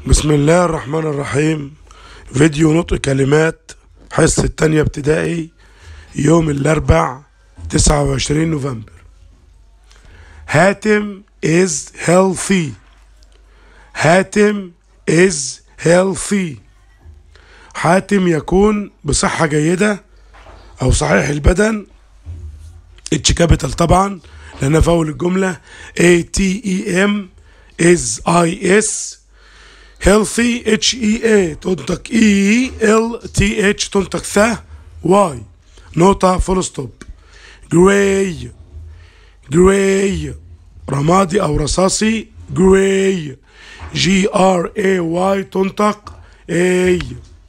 بسم الله الرحمن الرحيم فيديو نطق كلمات حصة تانية ابتدائي يوم الأربع تسعة وعشرين نوفمبر هاتم is healthy هاتم is healthy حاتم يكون بصحة جيدة أو صحيح البدن اتش كابيتال طبعا لأنها في أول الجملة A T E M is I S healthy H E A تنطق E L T H تنطق ث Y نقطة فول ستوب جراي جراي رمادي أو رصاصي جراي جي ار اي واي تنطق A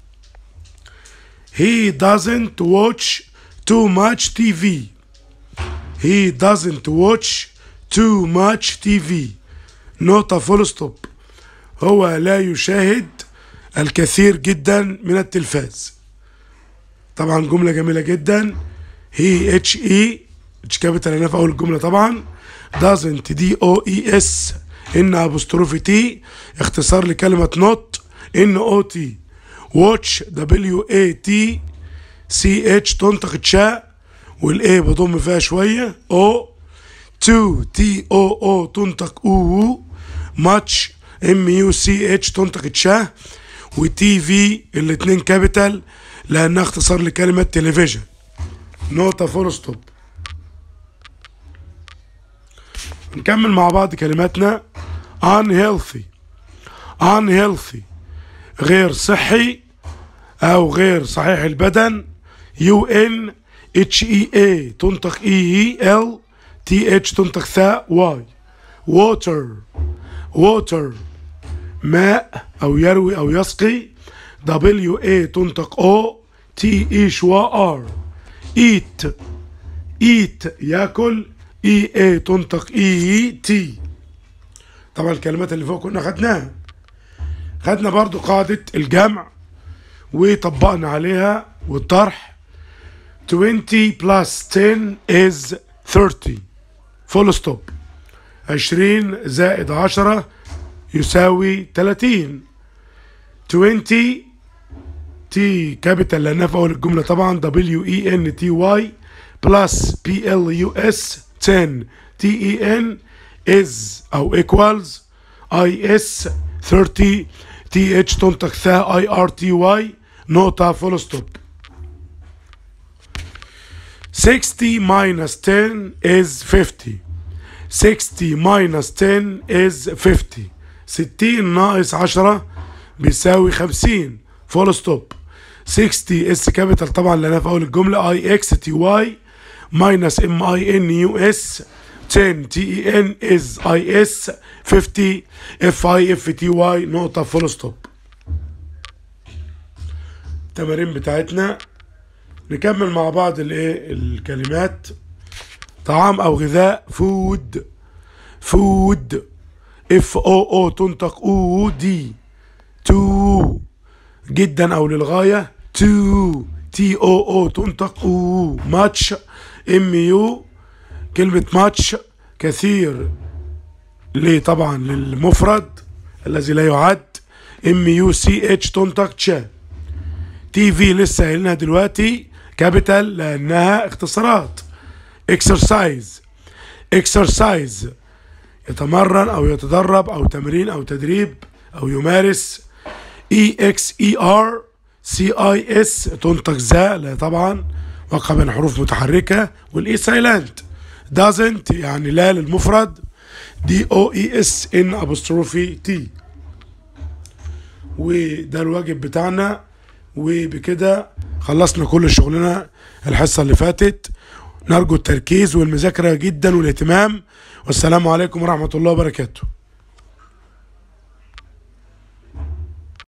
He doesn't watch too much TV He doesn't watch too much TV نقطة فول ستوب هو لا يشاهد الكثير جدا من التلفاز طبعا جملة جميلة جدا هي اتش اي اتش كابيتال هنا في اول الجملة طبعا doesn't دي او اي اس ان ابوستروفي تي اختصار لكلمة نوت ان او تي واتش دبليو اي تي سي اتش تنطق تشا والاي بضم فيها شوية او تو تي او او تنطق او ماتش ام يو سي اتش تنطق تشا وتي في الاتنين كابيتال لانها اختصار لكلمة تلفزيون نقطة فول ستوب نكمل مع بعض كلماتنا unhealthy unhealthy غير صحي او غير صحيح البدن يو ان اتش اي اي تنطق اي اي ال تي اتش تنطق ثاء واي water water ماء او يروي او يسقي دبليو اي تنطق او تي اي شوا ار ايت ايت ياكل اي اي تنطق اي تي طبعا الكلمات اللي فوق كنا خدناها خدنا برضو قاعدة الجمع وطبقنا عليها والطرح 20 plus 10 is 30 فول ستوب 20 زائد 10 يساوي 30 20 تي كابيتال لانها في اول الجمله طبعا دبليو اي ان تي واي بلس بي ال يو اس 10 تي اي ان از او ايكوالز اي اس 30 تي اتش تنطق ثا اي ار تي واي نقطه فول ستوب 60 minus 10 is 50 60 minus 10 is 50 60 ناقص 10 بيساوي 50 فول ستوب 60 اس كابيتال طبعا لانها في اول الجمله اي اكس تي واي ماينس ام اي ان يو اس 10 تي اي ان از اي اس 50 اف اي اف تي واي نقطه فول ستوب التمارين بتاعتنا نكمل مع بعض الايه الكلمات طعام او غذاء فود فود اف او او تنطق او دي تو جدا او للغايه تو تي او او تنطق او ماتش ام يو كلمه ماتش كثير ليه طبعا للمفرد الذي لا يعد ام يو سي اتش تنطق تشا تي في لسه قايلينها دلوقتي كابيتال لانها اختصارات اكسرسايز اكسرسايز يتمرن او يتدرب او تمرين او تدريب او يمارس اي اكس اي ار سي اي اس تنطق ذا لا طبعا وقع بين حروف متحركه والاي سايلنت doesn't يعني لا للمفرد دي او اي اس ان ابوستروفي تي وده الواجب بتاعنا وبكده خلصنا كل شغلنا الحصه اللي فاتت نرجو التركيز والمذاكره جدا والاهتمام والسلام عليكم ورحمه الله وبركاته